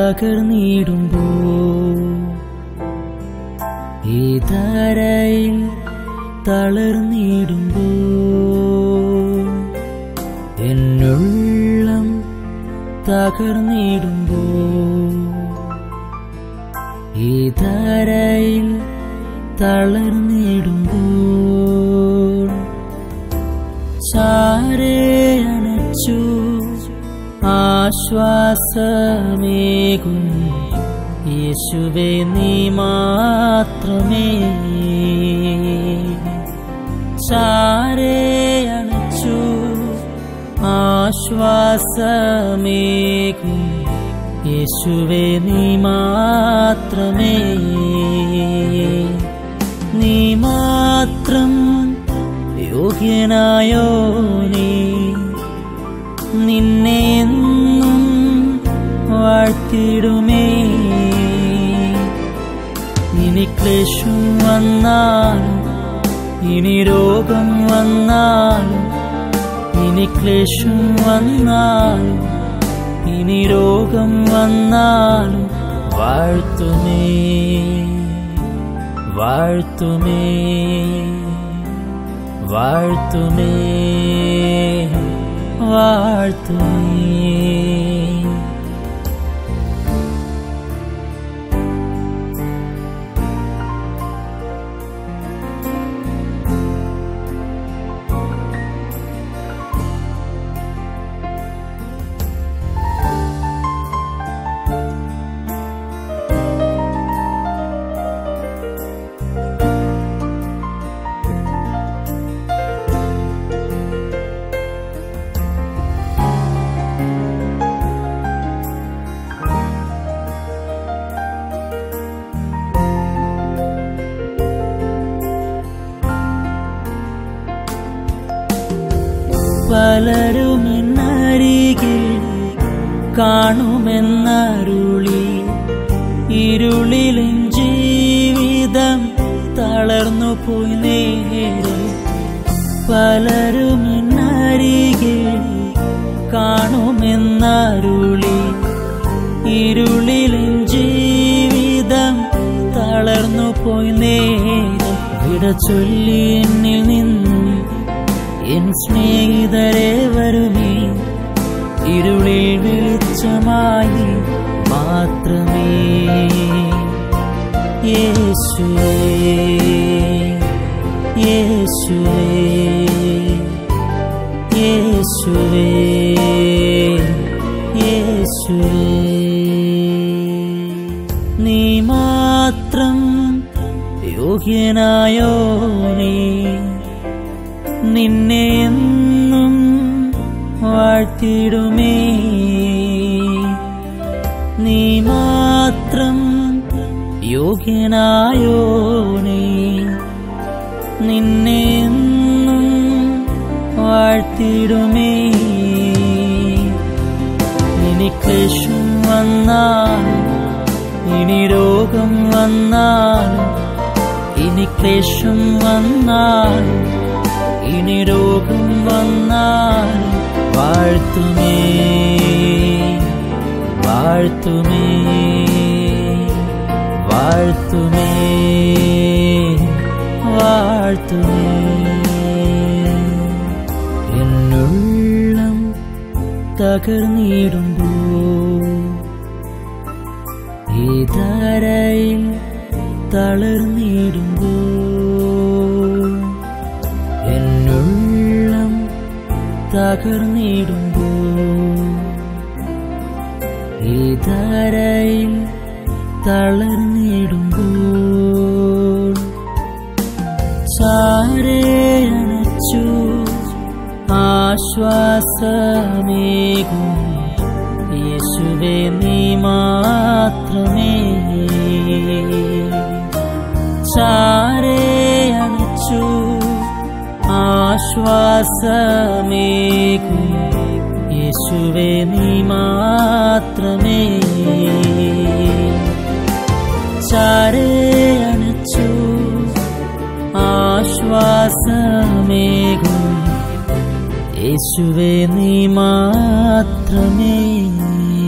തകർന്നിടുമ്പോ ഈ ധരയിൽ തളർന്നിടുമ്പോ എന്നുള്ളം തകർന്നിടുമ്പോ ഈ ധരയിൽ തളർന്നിടുമ്പോൾ ചാരേ അണച്ചു ആശ്വാസമേകും യേശുവേ നീ മാത്രമേ ചാരേ അണച്ചു ആശ്വാസമേകും യേശുവേ നീ മാത്രമേ നീ മാത്രം യോഗ്യനായോ നീ നിന്നെ എന്നും വാഴ്ത്തിടുമേ ഇനി ക്ലേശം വന്നാലും ഇനി രോഗം വന്നാലും ഇനി ക്ലേശം വന്നാലും ഇനി രോഗം വന്നാലും വാഴ്ത്തുമേ വാഴ്ത്തുമേ വാഴ്ത്തുമേ വാഴ്ത്തുമേ പലരും എന്നരികിൽ കാണുമെന്നരുളി ഇരുളിലും ജീവിതം തളർന്നു പോയി നേരെ പലരും എന്നരികിൽ കാണുമെന്നരുളി ഇരുളിലും ജീവിതം തളർന്നു പോയി നേരെ വിട ചൊല്ലി എന്നിൽ നിന്നും എൻ സ്നേഹിതരെ വരുമേ ഇരുളിൽ വെളിച്ചമായി മാത്രമേ യേശുവേ യേശുവേ യേശുവേ യേശുവേ നീ മാത്രം യോഗ്യനായോ നീ നിന്നെ എന്നും വാഴ്ത്തിടുമേ നീ മാത്രം യോഗ്യനായോ നീ നിന്നെ എന്നും വാഴ്ത്തിടുമേ ഇനി ക്ലേശം വന്നാലും ഇനി രോഗം വന്നാലും ഇനി ക്ലേശം വന്നാലും ഇനി രോഗം വന്നാൽ വാഴ്ത്തുമേ വാഴ്ത്തുമേ വാഴ്ത്തുമേ വാഴ്ത്തുമേ എന്നുള്ളം തകർന്നിടുമ്പോ ഈ ധരയിൽ തളർന്നിടുമ്പോ എന്നുള്ളം തകർന്നിടുമ്പോ ഈ ധരയിൽ തളർന്നിടുമ്പോൾ ചാരേ അണച്ചു ആശ്വാസമേകും യേശുവേ നീ മാത്രമേ ചാരേ അണച്ചു ആശ്വാസമേകും യേശുവേ നീ മാത്രമേ ചാരേ അണച്ചു ആശ്വാസമേകും യേശുവേ നീ മാത്രമേ